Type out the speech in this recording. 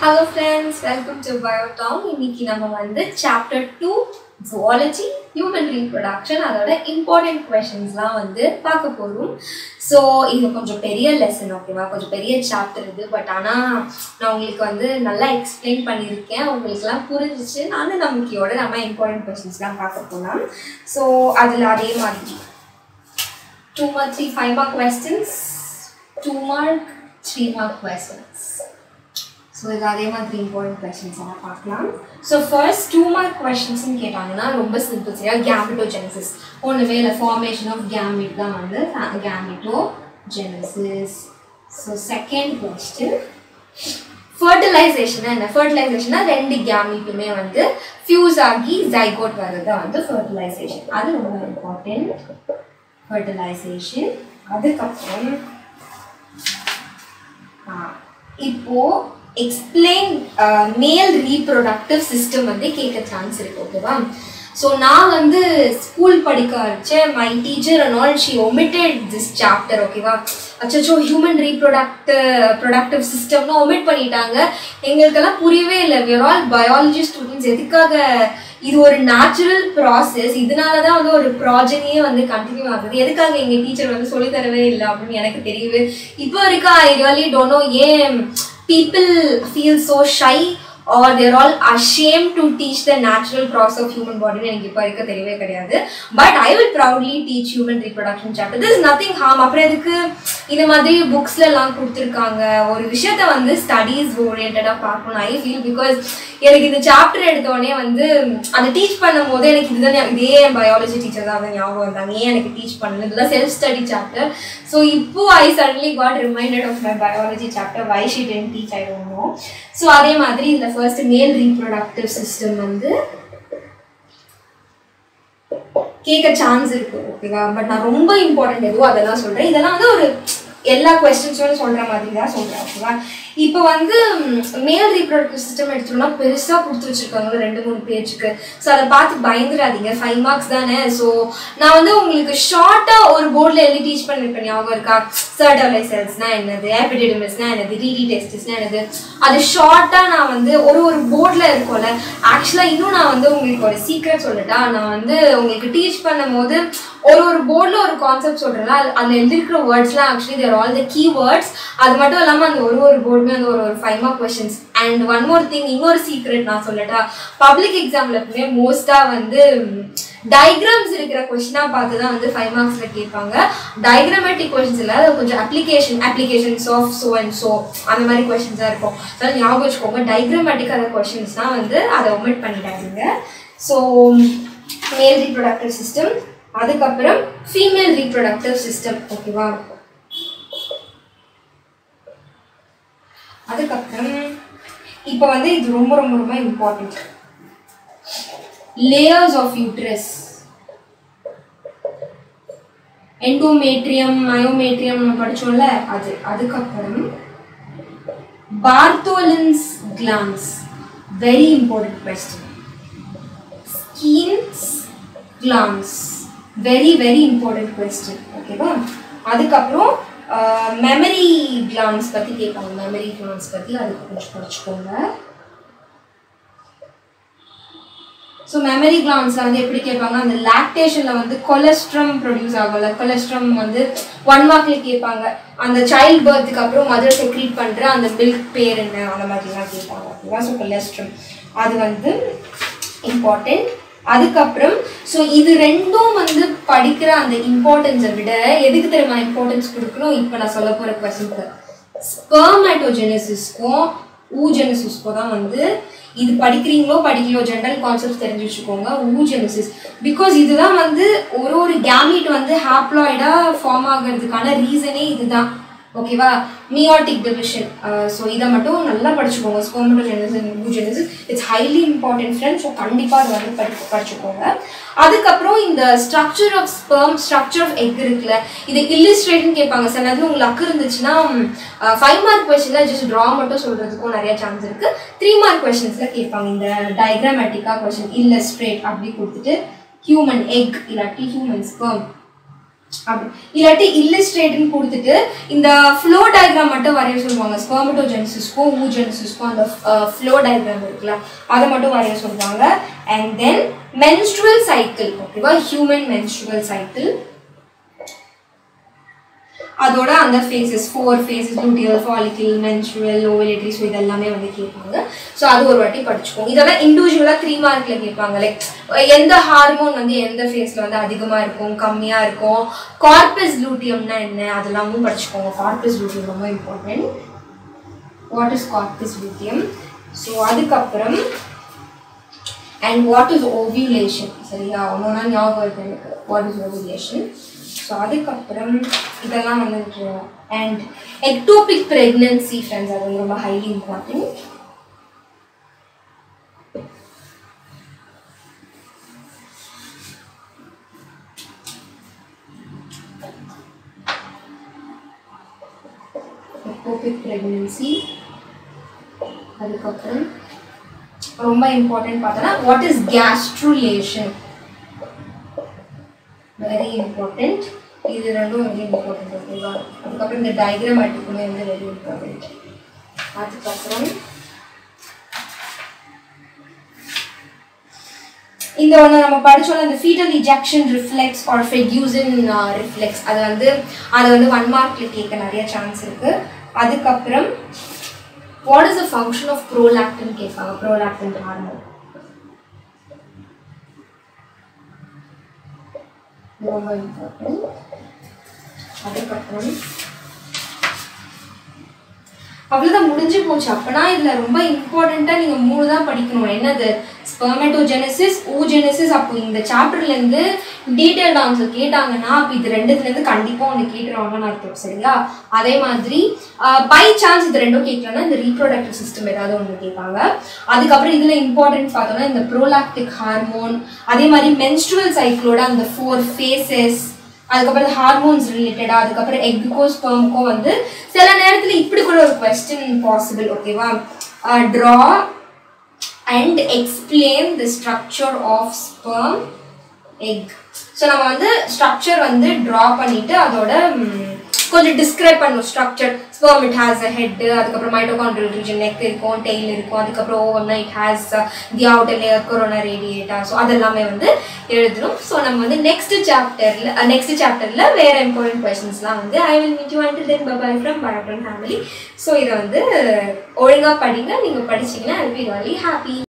hello friends welcome to பயோடான் இன்னைக்கு நம்ம வந்து chapter two zoology human reproduction அதோட இம்பார்ட்டன்ட் கொஷின்ஸ்லாம் வந்து பார்க்க போகிறோம் ஸோ இது கொஞ்சம் பெரிய லெசன் ஓகேவா கொஞ்சம் பெரிய சாப்டர் இது பட் ஆனால் நான் உங்களுக்கு வந்து நல்லா எக்ஸ்பிளைன் பண்ணியிருக்கேன் உங்களுக்குலாம் புரிஞ்சிச்சு நானும் நம்பிக்கையோட நம்ம இம்பார்ட்டன்ட் கொஷின்ஸ்லாம் பார்க்க போகலாம் ஸோ அதில் அதே மாதிரி two mark three five mark questions two mark three mark questions so இது அதே மாதிரி இம்பார்ட்டன்ட் கொஷின்ஸ் எல்லாம் பார்க்கலாம் ஸோ ஃபர்ஸ்ட் டூ மார்க் கொஷின்ஸ்னு கேட்டாங்கன்னா ரொம்ப சிம்பிள் சரியா கேமிட்டோஜெனசிஸ் ஒன்றுமே இல்லை ஃபார்மேஷன் ஆஃப் கேமிட் தான் வந்து gametogenesis so second question fertilization என்ன ஃபர்டிலைசேஷனா ரெண்டு கேமிட்டுமே வந்து ஃபியூஸ் ஆகி ஜைகோட் வர்றது தான் வந்து ஃபர்டிலைசேஷன் அது ரொம்ப இம்பார்ட்டன்ட் ஃபர்டிலைசேஷன் அதுக்கப்புறம் ஆ, இப்போ எக்ஸ்பிளைன் மேல் ரீப்ரொடக்டிவ் சிஸ்டம் வந்து கேட்க சான்ஸ் இருக்கு ஓகேவா ஸோ நான் வந்து ஸ்கூல் படிக்க ஆரம்பிச்சேன் my teacher and all she omitted this chapter ஓகேவா அச்சோ ஹியூமன் ரீப்ரொடக்ட் ப்ரொடக்டிவ் சிஸ்டம்னு ஒமிட் பண்ணிட்டாங்க எங்களுக்கெல்லாம் புரியவே இல்லை விர் ஆல் பயாலஜி ஸ்டூடெண்ட்ஸ் எதுக்காக இது ஒரு நேச்சுரல் ப்ராசஸ் இதனால தான் வந்து ஒரு ப்ராஜனியே வந்து கண்டினியூ ஆகுது எதுக்காக எங்கள் டீச்சர் வந்து சொல்லித் தரவே இல்லை அப்படின்னு எனக்கு தெரியுது இப்போ வரைக்கும் ஐ ரியலி டோன்ட் நோ ஏன் people feel so shy or they're all ashamed to teach the natural process of human body எனக்கு இப்போ வரைக்கும் தெரியவே கிடையாது but I will proudly teach human reproduction chapter this nothing harm அப்புறம் எதுக்கு இந்த மாதிரி புக்ஸ்ல எல்லாம் கொடுத்துருக்காங்க ஒரு விஷயத்த வந்து ஸ்டடீஸ் ஓரியன்டாக பார்க்கணும் ஐ ஃபீல் பிகாஸ் எனக்கு இந்த சாப்டர் எடுத்த உடனே வந்து அதை டீச் பண்ணும் போது எனக்கு இதுதான் ஞா- இதே என் பயாலஜி டீச்சர் தான் வந்து ஞாபகம் வந்தாங்க ஏன் எனக்கு டீச் பண்ணல இதெல்லாம் செல்ஃப் ஸ்டடி சாப்டர் ஸோ இப்போ I suddenly got reminded of my biology chapter why she then teach I don't know so அதே மாதிரி இதில் ஃபர்ஸ்ட் மேல் ரீப்ரொடக்டிவ் சிஸ்டம் வந்து கேட்க சான்ஸ் இருக்கு ஓகேவா பட் நான் ரொம்ப இம்பார்ட்டன்ட் எதுவோ அதெல்லாம் சொல்றேன் இதெல்லாம் வந்து ஒரு எல்லா கொஸ்டின்ஸோட சொல்ற மாதிரி தான் சொல்றேன் ஓகேவா இப்போ வந்து மேல் ரீப்ரொடக்டிவ் சிஸ்டம் எடுத்தோம்னா பெருசா கொடுத்து வச்சிருக்காங்க ரெண்டு மூணு பேஜுக்கு ஸோ அதை பார்த்து பயந்துடாதீங்க ஃபைவ் மார்க்ஸ் தானே ஸோ நான் வந்து உங்களுக்கு ஷார்ட்டா ஒரு போர்டில் எழுதி டீச் பண்ணிருப்பேன் ஞாபகம் இருக்கா சர்டலை செல்ஸ்னா என்னது ஆப்பிடிடமிஸ்னா என்னது டிடி டெஸ்டிஸ்னா என்னது அது ஷார்ட்டா நான் வந்து ஒரு ஒரு போர்டில் இருக்கும்ல ஆக்சுவலா இன்னும் நான் வந்து உங்களுக்கு ஒரு சீக்ரெட் சொல்லட்டா நான் வந்து உங்களுக்கு டீச் பண்ணும்போது ஒரு ஒரு போர்டில் ஒரு கான்செப்ட் சொல்கிறேன்னா அது அதில் எழுதிருக்கிற வேர்ட்ஸ்லாம் actually they're all the key words அது மட்டும் இல்லாமல் அந்த ஒரு ஒரு போர்டுமே அந்த ஒரு ஒரு five mark questions and one more thing இன்னொரு சீக்ரெட் நான் சொல்லட்டா பப்ளிக் எக்ஸாமில் எப்பவுமே மோஸ்ட்டாக வந்து டயக்ராம்ஸ் இருக்கிற கொஷினாக பார்த்து தான் வந்து ஃபைவ் மார்க்ஸில் கேட்பாங்க டயக்ராமேட்டிக் கொஷின்ஸ் இல்லை அது கொஞ்சம் application applications of so and so அந்த மாதிரி கொஷின்ஸாக இருக்கும் ஸோ ஞாபகம் வச்சுக்கோங்க டயக்ராமேட்டிக் அந்த கொஷின்ஸ்னால் வந்து அதை ஒமிட் பண்ணிடாதீங்க ஸோ மேல் ரீப்ரொடக்டிவ் சிஸ்டம் அதுக்கப்புறம் ஃபீமேல் ரீப்ரொடக்டிவ் சிஸ்டம் ஓகேவா அதுக்கப்புறம் இப்போ வந்து இது ரொம்ப ரொம்ப ரொம்ப important layers of uterus endometrium myometrium நம்ம படிச்சோம்ல அது அதுக்கப்புறம் Bartholin's glands very important question Skene's glands very very important question ஓகேவா அதுக்கப்புறம் மெமரி கிளான்ஸ் பற்றி கேட்பாங்க மெமரி கிளான்ஸ் பற்றி அதுக்கு கொஞ்சம் படிச்சுக்கோங்க ஸோ மெமரி கிளான்ஸில் வந்து எப்படி கேட்பாங்க அந்த லாக்டேஷனில் வந்து கொலஸ்ட்ரம் ப்ரொடியூஸ் ஆகும்ல கொலஸ்ட்ரம் வந்து ஒன் மார்க்கில் கேட்பாங்க அந்த சைல்ட் பர்த்துக்கு அப்புறம் மதர் செக்ரீட் பண்ணுற அந்த மில்க் பேர் என்ன அந்த மாதிரிலாம் கேட்பாங்க ஓகேவா ஸோ கொலஸ்ட்ரம் அது வந்து இம்பார்ட்டன்ட் அதுக்கப்புறம் ஸோ இது ரெண்டும் வந்து படிக்கிற அந்த இம்பார்ட்டன்ஸை விட எதுக்கு தெரியுமா இம்பார்ட்டன்ஸ் கொடுக்கணும் இப்போ நான் சொல்ல போகிற கொஸ்டினுக்கு ஸ்பெர்மேட்டோஜெனசிஸ்க்கும் ஊஜெனசிஸ்க்கும் தான் வந்து இது படிக்கிறீங்களோ படிக்கலையோ ஜென்ரல் கான்செப்ட் தெரிஞ்சு வச்சுக்கோங்க ஊஜெனசிஸ் பிகாஸ் இதுதான் வந்து ஒரு ஒரு கேமீட் வந்து ஹாப்ளாய்டாக ஃபார்ம் ஆகிறதுக்கான ரீசனே இதுதான் ஓகேவா மியாட்டிக் டிவிஷன் ஸோ இதை மட்டும் நல்லா படிச்சுக்கோங்க spermatogenesis oogenesis it's highly important friend so கண்டிப்பாக அதை வந்து படி படிச்சுக்கோங்க அதுக்கப்புறம் இந்த structure of sperm structure of egg இருக்குல்ல இது இல்லிஸ்ட்ரேட்னு கேட்பாங்க சார் அது உங்களுக்கு அக்கு இருந்துச்சுன்னா ஃபைவ் மார்க் கொஸ்டினில் ஜஸ்ட் ட்ரா மட்டும் சொல்கிறதுக்கும் நிறைய சான்ஸ் இருக்குது த்ரீ மார்க் கொஸ்டின்ஸில் கேட்பாங்க இந்த டயக்ராமேட்டிக்காக கொஸ்டின் இல்லஸ்ட்ரேட் அப்படி கொடுத்துட்டு ஹியூமன் எக் இல்லாட்டி ஹியூமன் ஸ்பெர்ம் அப்படி இல்லாட்டி இல்லஸ்ட்ரேட்னு கொடுத்துட்டு இந்த ஃப்ளோ டயக்ராம் மட்டும் வரைய சொல்லுவாங்க ஸ்பெர்மட்டோஜெனிசிஸ்க்கும் ஊஜெனிசிஸ்க்கும் அந்த ஃப்ளோ டயக்ராம் இருக்குல்ல அதை மட்டும் வரைய சொல்லுவாங்க அண்ட் தென் மென்ஸ்ட்ருவல் சைக்கிள் ஓகேவா ஹியூமன் மென்ஸ்ட்ருவல் சைக்கிள் அதோட அந்த phases four phases luteal follicle menstrual ovulatory so இதெல்லாமே வந்து கேட்பாங்க ஸோ அது ஒரு வாட்டி படிச்சுக்கோங்க இதெல்லாம் இண்டிவிஜுவலாக த்ரீ மார்க்கில் கேட்பாங்க லைக் எந்த ஹார்மோன் வந்து எந்த ஃபேஸில் வந்து அதிகமாக இருக்கும் கம்மியாக இருக்கும் கார்பஸ் லூட்டியம்னா என்ன அதெல்லாமும் படிச்சுக்கோங்க கார்பஸ் லூட்டியம் ரொம்ப important what is corpus luteum so அதுக்கப்புறம் அண்ட் வாட் இஸ் ஓவியூலேஷன் சரியா ஒன்றா ஞாபகம் இருக்கு எனக்கு வாட் இஸ் ஓவியூலேஷன் ஸோ அதுக்கப்புறம் இதெல்லாம் வந்து அண்ட் எக்டோபிக் ப்ரெக்னன்சி ஃப்ரெண்ட்ஸ் அது வந்து ரொம்ப ஹைலி இம்பார்ட்டன்ட் எக்டோபிக் ப்ரெக்னன்சி அதுக்கப்புறம் ரொம்ப இம்பார்ட்டன்ட் பார்த்தோன்னா what is gastrulation very important இது ரெண்டும் வெரி இம்பார்ட்டன்ட் ஓகேவா அதுக்கப்புறம் இந்த டயக்ராமேட்டிக்குமே வந்து வெரி இம்பார்ட்டன்ட் அதுக்கப்புறம் இந்த ஒன்று நம்ம படிச்சோம்ல இந்த foetal ejection reflex or Ferguson reflex அது வந்து அதை வந்து ஒன் மார்க்ல கேட்க நிறைய சான்ஸ் இருக்கு அதுக்கப்புறம் what is the function of prolactin கேட்பாங்க ப்ரோலாக்டின் ஹார்மோன் ரொம்ப இம்பார்ட்டன்ட் அதுக்கப்புறம் அவ்வளோதான் முடிஞ்சு போச்சு அப்பனா இதில் ரொம்ப இம்பார்ட்டண்ட்டாக நீங்கள் மூணு தான் படிக்கணும் என்னது ஸ்பெர்மெட்டோஜெனசிஸ் ஊஜெனசிஸ் அப்போ இந்த சாப்டர்லேருந்து டீட்டெயில்ட் ஆன்சர் கேட்டாங்கன்னா அப்போ இது ரெண்டுத்துலேருந்து கண்டிப்பாக ஒன்று கேட்டுருவாங்கன்னு அர்த்தம் சரியா அதே மாதிரி பை சான்ஸ் இது ரெண்டும் கேட்கலன்னா இந்த ரீப்ரொடக்டிவ் சிஸ்டம் ஏதாவது ஒன்று கேட்பாங்க அதுக்கப்புறம் இதில் இம்பார்ட்டன்ட் பார்த்தோன்னா இந்த ப்ரோலாக்டிக் ஹார்மோன் அதே மாதிரி மென்ஸ்ட்ருவல் சைக்கிளோட அந்த ஃபோர் ஃபேஸஸ் அதுக்கப்புறம் ஹார்மோன்ஸ் ரிலேட்டடாக அதுக்கப்புறம் எக்குக்கோ ஸ்பெர்முக்கோ வந்து சில நேரத்தில் இப்படி கூட ஒரு கொஸ்டின் பாசிபிள் ஓகேவா draw and explain the structure of sperm egg so நம்ம வந்து ஸ்ட்ரக்சர் வந்து ட்ரா பண்ணிட்டு அதோட ம், கொஞ்சம் டிஸ்கிரைப் பண்ணும் structure sperm it has a head அதுக்கப்புறம் மைட்டோகாண்ட்ரியல் ரீஜன் நெக் இருக்கும் டெய்ல் இருக்கும் அதுக்கப்புறம் ஓவம்னா it has the outer layer corona radiata so அதெல்லாமே வந்து எழுதணும் ஸோ நம்ம வந்து நெக்ஸ்ட் சாப்டரில் நெக்ஸ்ட் சாப்டரில் வேற இம்பார்ட்டன்ட் கொஸ்டின்ஸ்லாம் வந்து I will meet you until then bye bye from பரட்டன் ஃபேமிலி ஸோ இதை வந்து ஒழுங்காக படிங்க நீங்கள் படிச்சீங்கன்னா ஐ பி really ஹாப்பி